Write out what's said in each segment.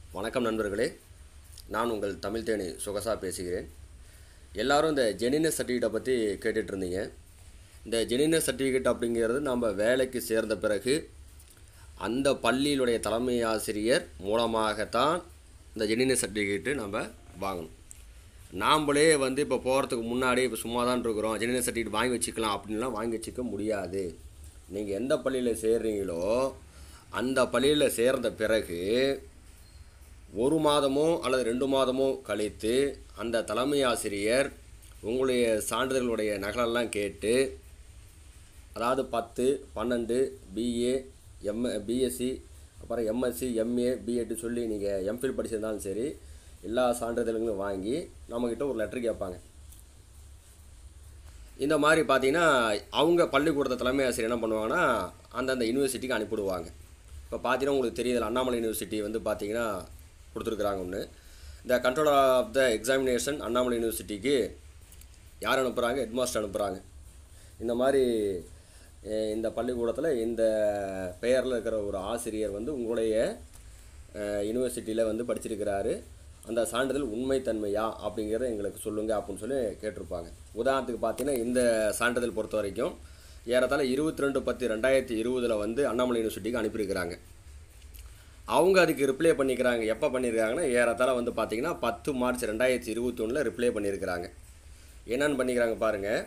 வணக்கம் நண்பர்களே நான் உங்கள் தமிழ் தேனி சுகசா பேசுகிறேன் எல்லாரும் இந்த ஜெனினஸ் சர்டிஃபிகேட்டை பற்றி கேட்டுட்டு இருந்தீங்க இந்த ஜெனினஸ் சர்டிஃபிகேட் அப்படிங்கிறது நம்ம வேலைக்கு சேர்ந்த பிறகு அந்த பள்ளியினுடைய தலைமை ஆசிரியர் மூலமாகத்தான் இந்த ஜெனினஸ் சர்டிஃபிகேட்டு நம்ம வாங்கணும் நாம்ளே வந்து இப்போ போகிறதுக்கு முன்னாடி இப்போ சும்மா தான் இருக்கிறோம் ஜெனினஸ் சர்டிஃபிகேட் வாங்கி வச்சுக்கலாம் அப்படின்லாம் வாங்கி வச்சுக்க முடியாது நீங்கள் எந்த பள்ளியில் சேர்றீங்களோ அந்த பள்ளியில் சேர்ந்த பிறகு ஒரு மாதமோ அல்லது ரெண்டு மாதமோ கழித்து அந்த தலைமை ஆசிரியர் உங்களுடைய சான்றிதழ்களுடைய நகலெல்லாம் கேட்டு அதாவது பத்து பன்னெண்டு பிஏ எம் பிஎஸ்சி அப்புறம் எம்எஸ்சி எம்ஏ பிஎட் சொல்லி நீங்கள் எம்ஃபில் படிச்சிருந்தாலும் சரி எல்லா சான்றிதழ்களும் வாங்கி நம்மக்கிட்ட ஒரு லெட்டர் கேட்பாங்க இந்த மாதிரி பார்த்தீங்கன்னா அவங்க பள்ளிக்கூடத்தை தலைமை ஆசிரியர் என்ன பண்ணுவாங்கன்னா அந்தந்த யூனிவர்சிட்டிக்கு அனுப்பிவிடுவாங்க இப்போ பார்த்தீங்கன்னா உங்களுக்கு தெரியுது அண்ணாமலை யூனிவர்சிட்டி வந்து பார்த்தீங்கன்னா கொடுத்துருக்குறாங்க ஒன்று இந்த controller of the examination Annamalai யூனிவர்சிட்டிக்கு யார் அனுப்புகிறாங்க ஹெட்மாஸ்டர் அனுப்புகிறாங்க இந்த மாதிரி அஹ், இந்த பள்ளிக்கூடத்தில் இந்த பெயரில் இருக்கிற ஒரு ஆசிரியர் வந்து உங்களுடைய யூனிவர்சிட்டியில் வந்து படிச்சிருக்கிறாரு அந்த சான்றிதழ் உண்மைத்தன்மையா அப்படிங்கிறத எங்களுக்கு சொல்லுங்கள் அப்படின்னு சொல்லி கேட்டிருப்பாங்க உதாரணத்துக்கு பார்த்தீங்கன்னா இந்த சான்றிதழ் பொறுத்த வரைக்கும் ஏறத்தாழ இருபத்தி ரெண்டு பத்து ரெண்டாயிரத்தி இருபதில் வந்து அண்ணாமலை யூனிவர்சிட்டிக்கு அனுப்பியிருக்கிறாங்க அவங்க அதுக்கு ரிப்ளை பண்ணிக்கிறாங்க எப்போ பண்ணியிருக்காங்கன்னா ஏறத்தாழ வந்து பார்த்தீங்கன்னா பத்து மார்ச் ரெண்டாயிரத்தி இருபத்தி ஒன்றில் ரிப்ளை பண்ணியிருக்கிறாங்க என்னென்னு பண்ணிக்கிறாங்க பாருங்கள்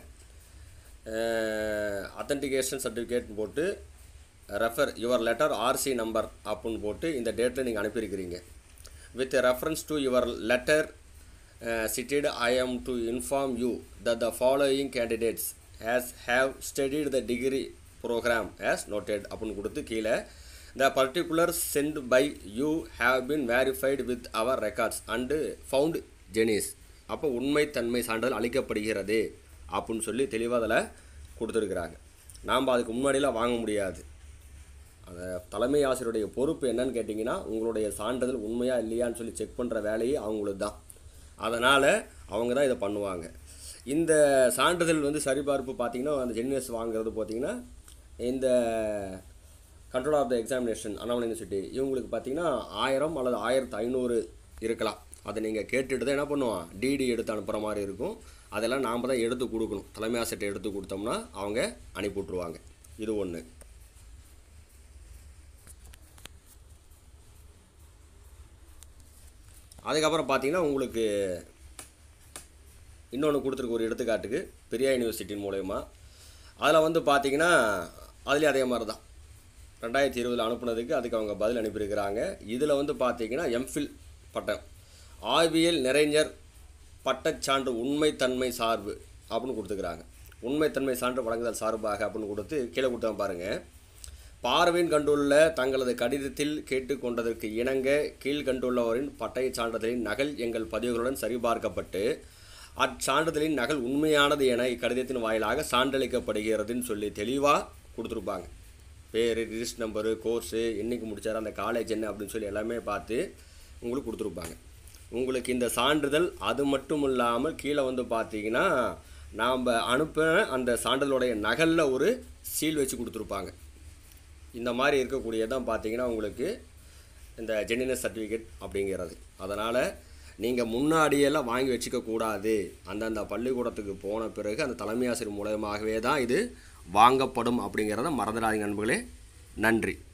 அத்தன்டிகேஷன் சர்டிஃபிகேட் போட்டு refer your letter RC number அப்படின்னு போட்டு இந்த டேட்டில் நீங்கள் அனுப்பியிருக்கிறீங்க with reference to your letter cited I am to inform you that the following candidates has have studied the degree program as noted அப்படின்னு கொடுத்து கீழே the particulars sent by you have been verified with our records and found genis அப்போ உண்மைத்தன்மை சான்றிதழ் அளிக்கப்படுகிறது அப்படின்னு சொல்லி தெளிவாக அதில் கொடுத்துருக்குறாங்க நாம் அதுக்கு முன்னாடிலாம் வாங்க முடியாது அந்த தலைமை ஆசிரியருடைய பொறுப்பு என்னன்னு கேட்டிங்கன்னா உங்களுடைய சான்றிதழ் உண்மையா இல்லையான்னு சொல்லி செக் பண்ணுற வேலையே அவங்களுக்கு தான் அதனால் அவங்க தான் இதை பண்ணுவாங்க இந்த சான்றிதழ் வந்து சரிபார்ப்பு பார்த்தீங்கன்னா அந்த ஜென்எஸ் வாங்குறது பார்த்தீங்கன்னா இந்த control of the examination Annamalai university இவங்களுக்கு பார்த்தீங்கன்னா ஆயிரம் அல்லது ஆயிரத்து ஐநூறு இருக்கலாம் அதை நீங்கள் கேட்டுட்டு தான் என்ன பண்ணுவோம் டிடி எடுத்து அனுப்புகிற மாதிரி இருக்கும் அதெல்லாம் நாம் தான் எடுத்து கொடுக்கணும் தலைமை ஆசிரியர் எடுத்து கொடுத்தோம்னா அவங்க அனுப்பி விட்ருவாங்க இது ஒன்று அதுக்கப்புறம் பார்த்தீங்கன்னா உங்களுக்கு இன்னொன்று கொடுத்துருக்கு ஒரு எடுத்துக்காட்டுக்கு பெரியா யூனிவர்சிட்டியின் மூலயமா அதில் வந்து பார்த்தீங்கன்னா அதுலேயும் அதே மாதிரி தான் ரெண்டாயிரத்தி இருபதில் அனுப்புனதுக்கு அதுக்கு அவங்க பதில் அனுப்பியிருக்கிறாங்க இதில் வந்து பார்த்தீங்கன்னா எம்ஃபில் பட்டம் ஆய்வியல் நிறைஞர் பட்டச்சான்று உண்மைத்தன்மை சார்பு அப்படின்னு கொடுத்துக்கிறாங்க உண்மைத்தன்மை சான்று வழங்குதல் சார்பாக அப்படின்னு கொடுத்து கீழே கொடுத்தவன் பாருங்கள் பார்வையின் கண்டுள்ள தங்களது கடிதத்தில் கேட்டுக்கொண்டதற்கு இணங்க கீழ்கண்டுள்ளவரின் பட்டயச் சான்றிதழின் நகல் எங்கள் பதிவுகளுடன் சரிபார்க்கப்பட்டு அச்சான்றிதழின் நகல் உண்மையானது என இக்கடிதத்தின் வாயிலாக சான்றளிக்கப்படுகிறதுன்னு சொல்லி தெளிவாக கொடுத்துருப்பாங்க பேர் ரிஜிஸ்ட் நம்பரு கோர்ஸு என்னைக்கு முடிச்சார் அந்த காலேஜ் என்ன அப்படின்னு சொல்லி எல்லாமே பார்த்து உங்களுக்கு கொடுத்துருப்பாங்க உங்களுக்கு இந்த சான்றிதழ் அது மட்டும் இல்லாமல் கீழே வந்து பார்த்தீங்கன்னா நாம் அனுப்பின அந்த சான்றிதழுடைய நகலில் ஒரு சீல் வச்சு கொடுத்துருப்பாங்க இந்த மாதிரி இருக்கக்கூடியதான் பார்த்தீங்கன்னா உங்களுக்கு இந்த ஜெனினஸ் சர்டிஃபிகேட் அப்படிங்கிறது அதனால் நீங்கள் முன்னாடியெல்லாம் வாங்கி வச்சுக்க கூடாது அந்தந்த பள்ளிக்கூடத்துக்கு போன பிறகு அந்த தலைமை ஆசிரியர் மூலயமாகவே தான் இது வாங்கப்படும் அப்படிங்கிறத மறந்துடாதீங்க நண்பர்களே நன்றி